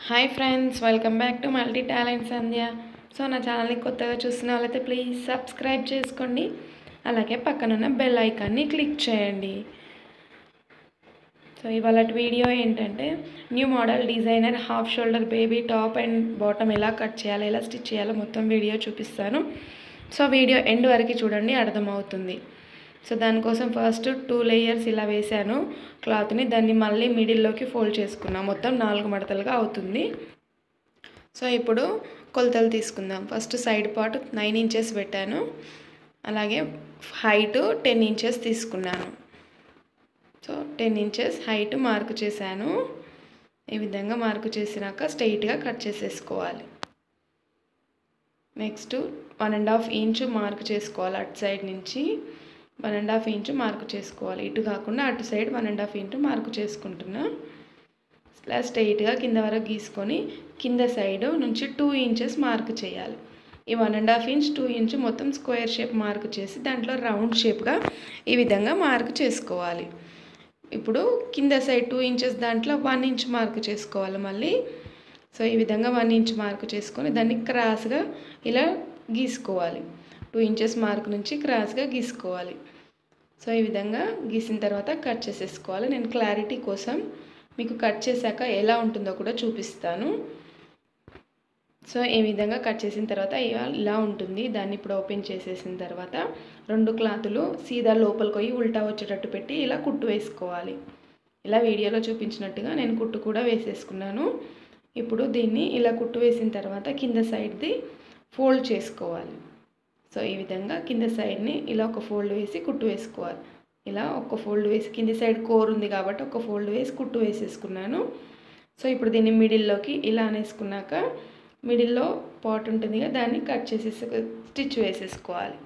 hi friends welcome back to multi talent Sandhya so నా ఛానల్ని కొత్తగా చూసిన వాళ్ళైతే ప్లీజ్ సబ్స్క్రైబ్ చేసుకోండి అలాగే పక్కనున్న బెల్ ఐకాన్ని క్లిక్ చేయండి సో ఇవాళ వీడియో ఏంటంటే new model designer half shoulder baby top and bottom ఎలా కట్ చేయాలో ఎలా స్టిచ్ చేయాలో మొత్తం వీడియో చూపిస్తాను సో వీడియో ఎండ్ వరకు చూడండి అర్థమవుతుంది సో దానికోసం ఫస్ట్ టూ లేయర్స్ ఇలా వేసాను క్లాత్ని దాన్ని మళ్ళీ మిడిల్లోకి ఫోల్డ్ చేసుకున్నాం మొత్తం నాలుగు మడతలుగా అవుతుంది సో ఇప్పుడు కొలతలు తీసుకుందాం first side part nine inches పెట్టాను అలాగే హైట్ టెన్ ఇంచెస్ తీసుకున్నాను so ten inches height mark చేశాను ఈ విధంగా మార్కు చేసినాక స్ట్రైట్గా కట్ చేసేసుకోవాలి next one and half inch mark చేసుకోవాలి అటు సైడ్ నుంచి one and half inch mark చేసుకోవాలి ఇటు కాకుండా అటు side one and half inch mark చేసుకుంటున్నా ఇలా స్ట్రైట్గా కింద వరకు గీసుకొని కింద సైడ్ నుంచి టూ ఇంచెస్ మార్క్ చేయాలి ఈ one and half inch two inch మొత్తం స్క్వేర్ షేప్ మార్క్ చేసి దాంట్లో రౌండ్ షేప్గా ఈ విధంగా మార్క్ చేసుకోవాలి ఇప్పుడు కింద సైడ్ టూ ఇంచెస్ దాంట్లో వన్ ఇంచ్ మార్క్ చేసుకోవాలి మళ్ళీ సో ఈ విధంగా వన్ ఇంచ్ మార్క్ చేసుకొని దాన్ని క్రాస్గా ఇలా గీసుకోవాలి టూ ఇంచెస్ మార్క్ నుంచి క్రాస్గా గీసుకోవాలి సో ఈ విధంగా గీసిన తర్వాత కట్ చేసేసుకోవాలి నేను క్లారిటీ కోసం మీకు కట్ చేశాక ఎలా ఉంటుందో కూడా చూపిస్తాను సో ఈ విధంగా కట్ చేసిన తర్వాత ఇలా ఉంటుంది దాన్ని ఇప్పుడు ఓపెన్ చేసేసిన తర్వాత రెండు క్లాతులు సీదా లోపలికి పోయి ఉల్టా వచ్చేటట్టు పెట్టి ఇలా కుట్టు వేసుకోవాలి ఇలా వీడియోలో చూపించినట్టుగా నేను కుట్టు కూడా వేసేసుకున్నాను ఇప్పుడు దీన్ని ఇలా కుట్టు వేసిన తర్వాత కింద సైడ్ది ఫోల్డ్ చేసుకోవాలి సో ఈ విధంగా కింద సైడ్ని ఇలా ఒక ఫోల్డ్ వేసి కుట్టు వేసుకోవాలి ఇలా ఒక ఫోల్డ్ వేసి కింది సైడ్ కోర్ ఉంది కాబట్టి ఒక ఫోల్డ్ వేసి కుట్టు వేసేసుకున్నాను సో ఇప్పుడు దీన్ని మిడిల్లోకి ఇలా అనేసుకున్నాక మిడిల్లో పాట్ ఉంటుంది కదా దాన్ని కట్ చేసేసి స్టిచ్ వేసేసుకోవాలి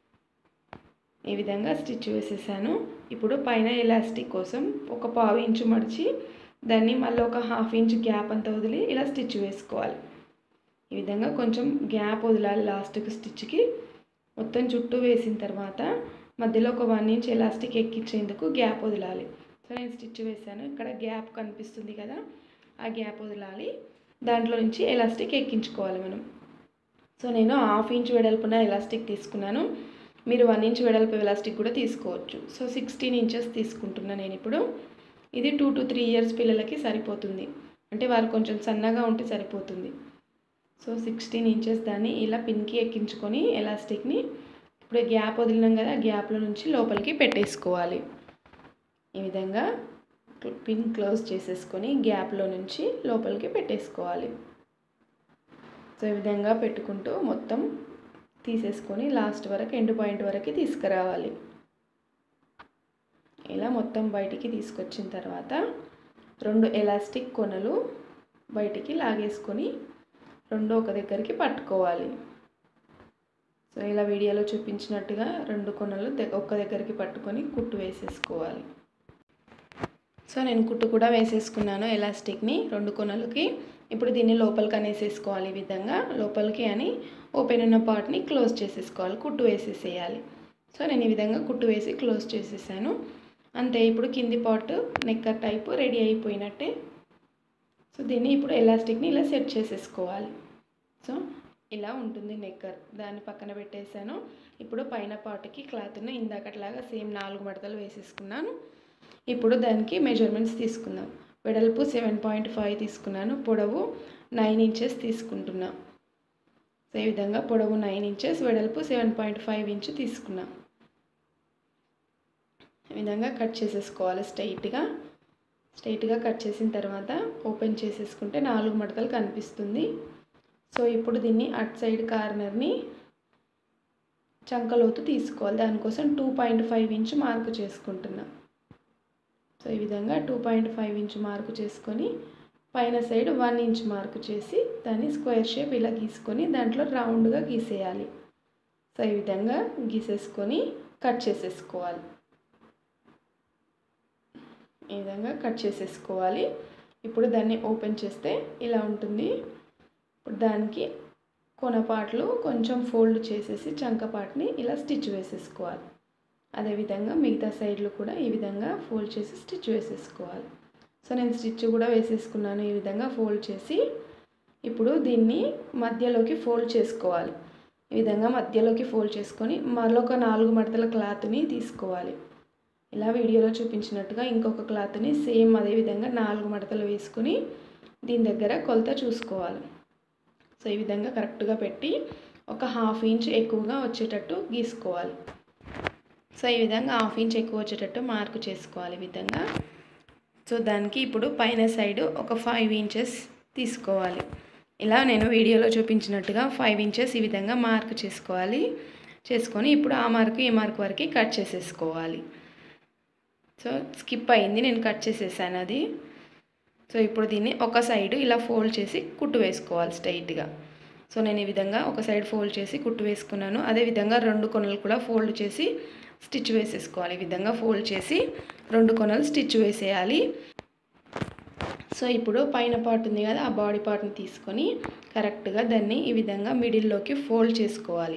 ఈ విధంగా స్టిచ్ వేసేసాను ఇప్పుడు పైన ఎలాస్టిక్ కోసం ఒక పావు ఇంచు మడిచి దాన్ని మళ్ళీ ఒక హాఫ్ ఇంచ్ గ్యాప్ అంతా వదిలి ఇలా స్టిచ్ వేసుకోవాలి ఈ విధంగా కొంచెం గ్యాప్ వదలాలి లాస్ట్కి స్టిచ్కి మొత్తం చుట్టూ వేసిన తర్వాత మధ్యలో ఒక వన్ ఇంచ్ ఎలాస్టిక్ ఎక్కించేందుకు గ్యాప్ వదలాలి సో నేను స్టిచ్ వేసాను ఇక్కడ గ్యాప్ కనిపిస్తుంది కదా ఆ గ్యాప్ వదలాలి దాంట్లో నుంచి ఎలాస్టిక్ ఎక్కించుకోవాలి మనం సో నేను హాఫ్ ఇంచ్ వెడల్పున ఎలాస్టిక్ తీసుకున్నాను మీరు వన్ ఇంచ్ వెడల్పు ఎలాస్టిక్ కూడా తీసుకోవచ్చు సో సిక్స్టీన్ ఇంచెస్ తీసుకుంటున్నాను నేను ఇప్పుడు ఇది టూ టు త్రీ ఇయర్స్ పిల్లలకి సరిపోతుంది అంటే వారు కొంచెం సన్నగా ఉంటే సరిపోతుంది సో సిక్స్టీన్ ఇంచెస్ దాన్ని ఇలా పిన్కి ఎక్కించుకొని ఎలాస్టిక్ని ఇప్పుడు గ్యాప్ వదిలినాం కదా గ్యాప్లో నుంచి లోపలికి పెట్టేసుకోవాలి ఈ విధంగా పిన్ క్లోజ్ చేసేసుకొని గ్యాప్లో నుంచి లోపలికి పెట్టేసుకోవాలి సో ఈ విధంగా పెట్టుకుంటూ మొత్తం తీసేసుకొని లాస్ట్ వరకు ఎండ్ పాయింట్ వరకు తీసుకురావాలి ఇలా మొత్తం బయటికి తీసుకొచ్చిన తర్వాత రెండు ఎలాస్టిక్ కొనలు బయటికి లాగేసుకొని రెండు ఒక దగ్గరికి పట్టుకోవాలి సో ఇలా వీడియోలో చూపించినట్టుగా రెండు కొనలు ఒక్క దగ్గరికి పట్టుకొని కుట్టు వేసేసుకోవాలి సో నేను కుట్టు కూడా వేసేసుకున్నాను ఎలాస్టిక్ని రెండు కొనలకి ఇప్పుడు దీన్ని లోపలికి అనేసేసుకోవాలి ఈ విధంగా లోపలికి అని ఓపెన్ ఉన్న పార్ట్ని క్లోజ్ చేసేసుకోవాలి కుట్టు వేసేసేయాలి సో నేను ఈ విధంగా కుట్టు వేసి క్లోజ్ చేసేసాను అంతే ఇప్పుడు కింది పార్ట్ నెక్కర్ టైపు రెడీ అయిపోయినట్టే సో దీన్ని ఇప్పుడు ఎలాస్టిక్ని ఇలా సెట్ చేసేసుకోవాలి సో ఇలా ఉంటుంది నెక్కర్ దాన్ని పక్కన పెట్టేశాను ఇప్పుడు పైన పార్ట్కి క్లాత్ను ఇందాకట్లాగా సేమ్ నాలుగు మడతలు వేసేసుకున్నాను ఇప్పుడు దానికి మెజర్మెంట్స్ తీసుకుందాం వెడల్పు సెవెన్ పాయింట్ ఫైవ్ తీసుకున్నాను పొడవు నైన్ ఇంచెస్ తీసుకుంటున్నా సో ఈ విధంగా పొడవు నైన్ ఇంచెస్ వెడల్పు సెవెన్ పాయింట్ ఫైవ్ ఇంచ్ తీసుకున్నా ఈ విధంగా కట్ చేసేసుకోవాలి స్ట్రైట్గా స్ట్రైట్గా కట్ చేసిన తర్వాత ఓపెన్ చేసేసుకుంటే నాలుగు మడతలు కనిపిస్తుంది సో ఇప్పుడు దీన్ని అట్ సైడ్ కార్నర్ని చంకలోతు తీసుకోవాలి దానికోసం two point five inch mark చేసుకుంటున్నా సో ఈ విధంగా two point five inch mark చేసుకొని పైన సైడ్ వన్ ఇంచ్ మార్కు చేసి దాన్ని స్క్వేర్ షేప్ ఇలా గీసుకొని దాంట్లో రౌండ్గా గీసేయాలి సో ఈ విధంగా గీసేసుకొని కట్ చేసేసుకోవాలి ఈ విధంగా కట్ చేసేసుకోవాలి ఇప్పుడు దాన్ని ఓపెన్ చేస్తే ఇలా ఉంటుంది ఇప్పుడు దానికి కొనపాట్లు కొంచెం ఫోల్డ్ చేసేసి చంకపాటిని ఇలా స్టిచ్ వేసేసుకోవాలి అదేవిధంగా మిగతా సైడ్లు కూడా ఈ విధంగా ఫోల్డ్ చేసి స్టిచ్ వేసేసుకోవాలి సో నేను స్టిచ్ కూడా వేసేసుకున్నాను ఈ విధంగా ఫోల్డ్ చేసి ఇప్పుడు దీన్ని మధ్యలోకి ఫోల్డ్ చేసుకోవాలి ఈ విధంగా మధ్యలోకి ఫోల్డ్ చేసుకొని మరొక నాలుగు మడతల క్లాత్ని తీసుకోవాలి ఇలా వీడియోలో చూపించినట్టుగా ఇంకొక క్లాత్ని సేమ్ అదే విధంగా నాలుగు మడతలు వేసుకొని దీని దగ్గర కొలత చూసుకోవాలి సో ఈ విధంగా కరెక్ట్గా పెట్టి ఒక హాఫ్ ఇంచ్ ఎక్కువగా వచ్చేటట్టు గీసుకోవాలి సో ఈ విధంగా హాఫ్ ఇంచ్ ఎక్కువ వచ్చేటట్టు మార్కు చేసుకోవాలి ఈ విధంగా సో దానికి ఇప్పుడు పైన సైడ్ ఒక ఫైవ్ ఇంచెస్ తీసుకోవాలి ఇలా నేను వీడియోలో చూపించినట్టుగా ఫైవ్ ఇంచెస్ ఈ విధంగా మార్క్ చేసుకోవాలి చేసుకొని ఇప్పుడు ఆ మార్కు ఈ మార్క్ వరకు కట్ చేసేసుకోవాలి సో స్కిప్ అయింది నేను కట్ చేసేసాను అది సో ఇప్పుడు దీన్ని ఒక సైడ్ ఇలా ఫోల్డ్ చేసి కుట్టు వేసుకోవాలి స్ట్రైట్గా సో నేను ఈ విధంగా ఒక సైడ్ ఫోల్డ్ చేసి కుట్టు వేసుకున్నాను అదేవిధంగా రెండు కొనలు కూడా ఫోల్డ్ చేసి స్టిచ్ వేసేసుకోవాలి ఈ విధంగా ఫోల్డ్ చేసి రెండు కొనలు స్టిచ్ వేసేయాలి సో ఇప్పుడు పైన పార్ట్ ఉంది కదా ఆ బాడీ పార్ట్ని తీసుకొని కరెక్ట్గా దాన్ని ఈ విధంగా మిడిల్లోకి ఫోల్డ్ చేసుకోవాలి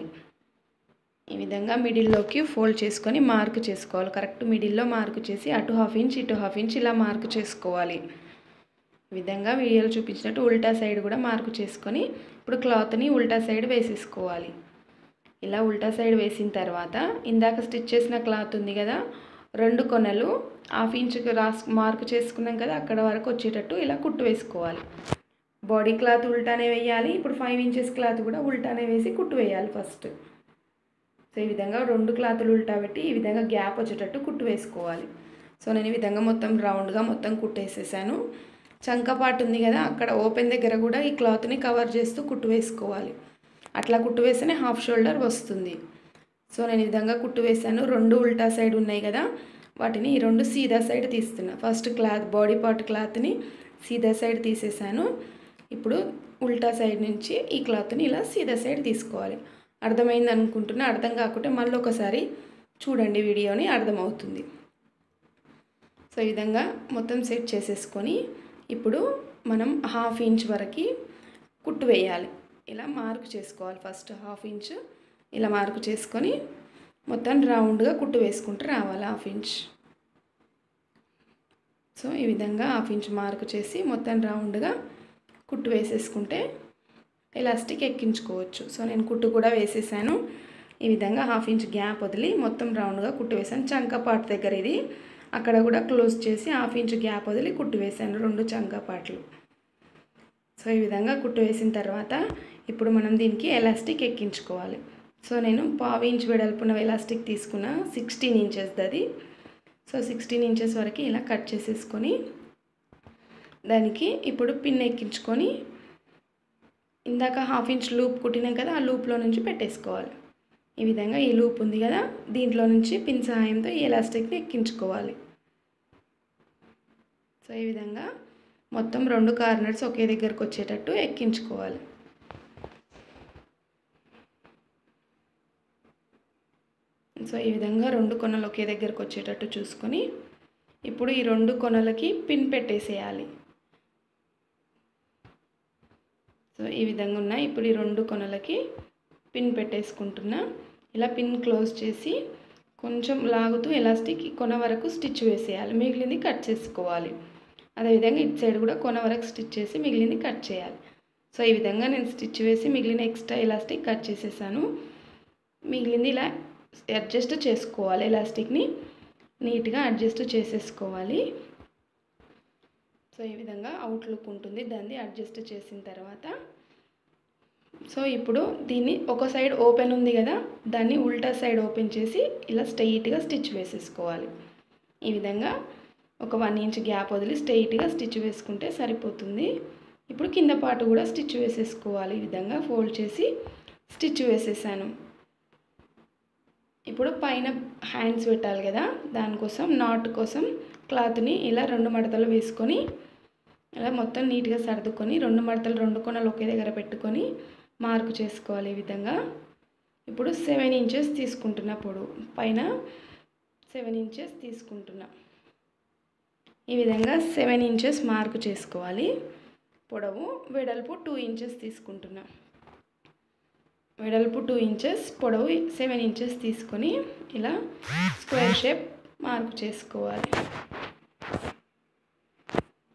ఈ విధంగా మిడిల్లోకి ఫోల్డ్ చేసుకొని మార్క్ చేసుకోవాలి కరెక్ట్ మిడిల్లో మార్క్ చేసి అటు హాఫ్ ఇంచ్ ఇటు హాఫ్ ఇంచ్ ఇలా మార్క్ చేసుకోవాలి ఈ విధంగా వీడియోలో చూపించినట్టు ఉల్టా సైడ్ కూడా మార్కు చేసుకొని ఇప్పుడు క్లాత్ని ఉల్టా సైడ్ వేసేసుకోవాలి ఇలా ఉల్టా సైడ్ వేసిన తర్వాత ఇందాక స్టిచ్ చేసిన క్లాత్ ఉంది కదా రెండు కొనలు హాఫ్ ఇంచుకి రాస్ మార్క్ చేసుకున్నాం కదా అక్కడ వరకు వచ్చేటట్టు ఇలా కుట్టు వేసుకోవాలి బాడీ క్లాత్ ఉల్టానే వేయాలి ఇప్పుడు ఫైవ్ ఇంచెస్ క్లాత్ కూడా ఉల్టానే వేసి కుట్టు వేయాలి ఫస్ట్ సో ఈ విధంగా రెండు క్లాతులు ఉల్టా పెట్టి ఈ విధంగా గ్యాప్ వచ్చేటట్టు కుట్టు వేసుకోవాలి సో నేను ఈ విధంగా మొత్తం రౌండ్గా మొత్తం కుట్టేసేసాను చంక పార్ట్ ఉంది కదా అక్కడ ఓపెన్ దగ్గర కూడా ఈ క్లాత్ని కవర్ చేస్తూ కుట్టు వేసుకోవాలి అట్లా కుట్టు వేస్తేనే హాఫ్ షోల్డర్ వస్తుంది సో నేను ఈ విధంగా కుట్టు వేసాను రెండు ఉల్టా సైడ్ ఉన్నాయి కదా వాటిని ఈ రెండు సీదా సైడ్ తీస్తున్నా ఫస్ట్ క్లాత్ బాడీ పార్ట్ క్లాత్ని సీదా సైడ్ తీసేసాను ఇప్పుడు ఉల్టా సైడ్ నుంచి ఈ క్లాత్ని ఇలా సీదా సైడ్ తీసుకోవాలి అర్థమైంది అనుకుంటున్నా అర్థం కాకుంటే మళ్ళీ ఒకసారి చూడండి వీడియోని అర్థమవుతుంది సో ఈ విధంగా మొత్తం సెట్ చేసేసుకొని ఇప్పుడు మనం హాఫ్ ఇంచ్ వరకు కుట్టు వేయాలి ఇలా మార్క్ చేసుకోవాలి ఫస్ట్ హాఫ్ ఇంచ్ ఇలా మార్క్ చేసుకొని మొత్తం రౌండ్గా కుట్టు వేసుకుంటూ రావాలి హాఫ్ ఇంచ్ సో ఈ విధంగా హాఫ్ ఇంచ్ మార్క్ చేసి మొత్తం రౌండ్గా కుట్టు వేసేసుకుంటే ఎలాస్టిక్ ఎక్కించుకోవచ్చు సో నేను కుట్టు కూడా వేసేసాను ఈ విధంగా హాఫ్ ఇంచ్ గ్యాప్ వదిలి మొత్తం రౌండ్గా కుట్టు వేసాను చంక పార్ట్ దగ్గర ఇది అక్కడ కూడా క్లోజ్ చేసి హాఫ్ ఇంచ్ గ్యాప్ వదిలి కుట్టు వేసాను రెండు చంక పార్ట్లు సో ఈ విధంగా కుట్టు వేసిన తర్వాత ఇప్పుడు మనం దీనికి ఎలాస్టిక్ ఎక్కించుకోవాలి సో నేను పావు ఇంచ్ వెడల్పున ఎలాస్టిక్ తీసుకున్న సిక్స్టీన్ ఇంచెస్ అది సో సిక్స్టీన్ ఇంచెస్ వరకు ఇలా కట్ చేసేసుకొని దానికి ఇప్పుడు పిన్ ఎక్కించుకొని ఇందాక హాఫ్ ఇంచ్ లూప్ కుట్టినాం కదా ఆ లూప్లో నుంచి పెట్టేసుకోవాలి ఈ విధంగా ఈ లూప్ ఉంది కదా దీంట్లో నుంచి పిన్ సహాయంతో ఈ ఎలాస్టిక్ని ఎక్కించుకోవాలి సో ఈ విధంగా మొత్తం రెండు కార్నర్స్ ఒకే దగ్గరకు వచ్చేటట్టు ఎక్కించుకోవాలి సో ఈ విధంగా రెండు కొనలు ఒకే దగ్గరకు వచ్చేటట్టు చూసుకొని ఇప్పుడు ఈ రెండు కొనలకి పిన్ పెట్టేసేయాలి సో ఈ విధంగా ఉన్నాయి ఇప్పుడు ఈ రెండు కొనలకి పిన్ పెట్టేసుకుంటున్నా ఇలా పిన్ క్లోజ్ చేసి కొంచెం లాగుతూ ఎలాస్టిక్ ఈ కొన వరకు స్టిచ్ వేసేయాలి మిగిలింది కట్ చేసుకోవాలి అదేవిధంగా ఇటు సైడ్ కూడా కొన వరకు స్టిచ్ చేసి మిగిలింది కట్ చేయాలి సో ఈ విధంగా నేను స్టిచ్ వేసి మిగిలిన ఎక్స్ట్రా ఎలాస్టిక్ కట్ చేసేసాను మిగిలింది ఇలా అడ్జస్ట్ చేసుకోవాలి ఎలాస్టిక్ని నీట్గా అడ్జస్ట్ చేసేసుకోవాలి సో ఈ విధంగా అవుట్లుక్ ఉంటుంది దాన్ని అడ్జస్ట్ చేసిన తర్వాత సో ఇప్పుడు దీన్ని ఒక సైడ్ ఓపెన్ ఉంది కదా దాన్ని ఉల్టా సైడ్ ఓపెన్ చేసి ఇలా స్ట్రైట్గా స్టిచ్ వేసేసుకోవాలి ఈ విధంగా ఒక వన్ ఇంచ్ గ్యాప్ వదిలి స్ట్రైట్గా స్టిచ్ వేసుకుంటే సరిపోతుంది ఇప్పుడు కింద పాటు కూడా స్టిచ్ వేసేసుకోవాలి ఈ విధంగా ఫోల్డ్ చేసి స్టిచ్ వేసేసాను ఇప్పుడు పైన హ్యాండ్స్ పెట్టాలి కదా దానికోసం నాట్ కోసం క్లాత్ని ఇలా రెండు మడతలు వేసుకొని ఇలా మొత్తం నీట్గా సర్దుకొని రెండు మడతలు రెండు కొనలు ఒకే దగ్గర పెట్టుకొని మార్కు చేసుకోవాలి ఈ విధంగా ఇప్పుడు సెవెన్ ఇంచెస్ తీసుకుంటున్నా పొడవు పైన సెవెన్ ఇంచెస్ తీసుకుంటున్నా ఈ విధంగా సెవెన్ ఇంచెస్ మార్కు చేసుకోవాలి పొడవు వెడల్పు టూ ఇంచెస్ తీసుకుంటున్నా వెడల్పు టూ ఇంచెస్ పొడవు సెవెన్ ఇంచెస్ తీసుకొని ఇలా స్క్వేర్ షేప్ మార్క్ చేసుకోవాలి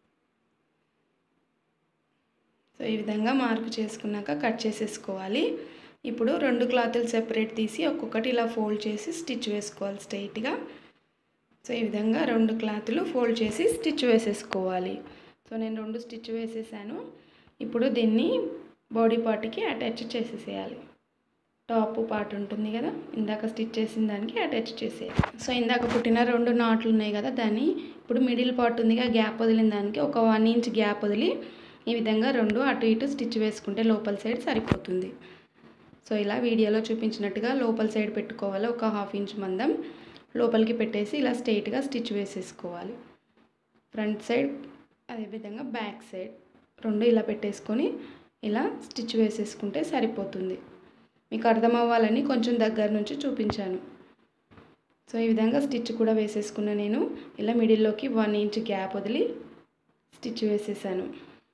సో ఈ విధంగా మార్క్ చేసుకున్నాక కట్ చేసేసుకోవాలి ఇప్పుడు రెండు క్లాతులు సెపరేట్ తీసి ఒక్కొక్కటి ఇలా ఫోల్డ్ చేసి స్టిచ్ వేసుకోవాలి స్ట్రైట్గా సో ఈ విధంగా రెండు క్లాతులు ఫోల్డ్ చేసి స్టిచ్ వేసేసుకోవాలి సో నేను రెండు స్టిచ్ వేసేసాను ఇప్పుడు దీన్ని బాడీ పార్ట్కి అటాచ్ చేసేసేయాలి టాప్ పార్ట్ ఉంటుంది కదా ఇందాక స్టిచ్ చేసిన దానికి అటాచ్ చేసేయాలి సో ఇందాక పుట్టిన రెండు నాట్లు ఉన్నాయి కదా దాన్ని ఇప్పుడు మిడిల్ పార్ట్ ఉందిగా గ్యాప్ వదిలిన దానికి ఒక వన్ ఇంచ్ గ్యాప్ వదిలి ఈ విధంగా రెండు అటు ఇటు స్టిచ్ వేసుకుంటే లోపల సైడ్ సరిపోతుంది సో ఇలా వీడియోలో చూపించినట్టుగా లోపల సైడ్ పెట్టుకోవాలి ఒక హాఫ్ ఇంచ్ మందం లోపలికి పెట్టేసి ఇలా స్ట్రైట్గా స్టిచ్ వేసేసుకోవాలి ఫ్రంట్ సైడ్ అదేవిధంగా బ్యాక్ సైడ్ రెండు ఇలా పెట్టేసుకొని ఇలా స్టిచ్ వేసేసుకుంటే సరిపోతుంది మీకు అర్థం అవ్వాలని కొంచెం దగ్గర నుంచి చూపించాను సో ఈ విధంగా స్టిచ్ కూడా వేసేసుకున్న నేను ఇలా మిడిల్లోకి వన్ ఇంచ్ గ్యాప్ వదిలి స్టిచ్ వేసేసాను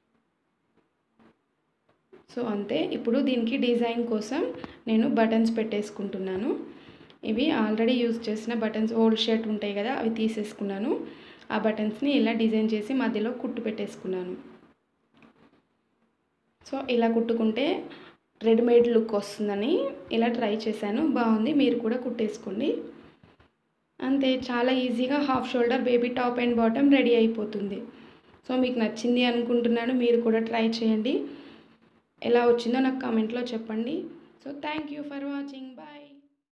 సో అంతే ఇప్పుడు దీనికి డిజైన్ కోసం నేను బటన్స్ పెట్టేసుకుంటున్నాను ఇవి ఆల్రెడీ యూజ్ చేసిన బటన్స్ ఓల్డ్ షర్ట్ ఉంటాయి కదా అవి తీసేసుకున్నాను ఆ బటన్స్ని ఇలా డిజైన్ చేసి మధ్యలో కుట్టు పెట్టేసుకున్నాను సో ఇలా కుట్టుకుంటే రెడీమేడ్ లుక్ వస్తుందని ఇలా ట్రై చేశాను బాగుంది మీరు కూడా కుట్టేసుకోండి అంతే చాలా ఈజీగా half shoulder baby top and bottom ready అయిపోతుంది సో మీకు నచ్చింది అనుకుంటున్నాను మీరు కూడా ట్రై చేయండి ఎలా వచ్చిందో నాకు కామెంట్లో చెప్పండి so thank you for watching bye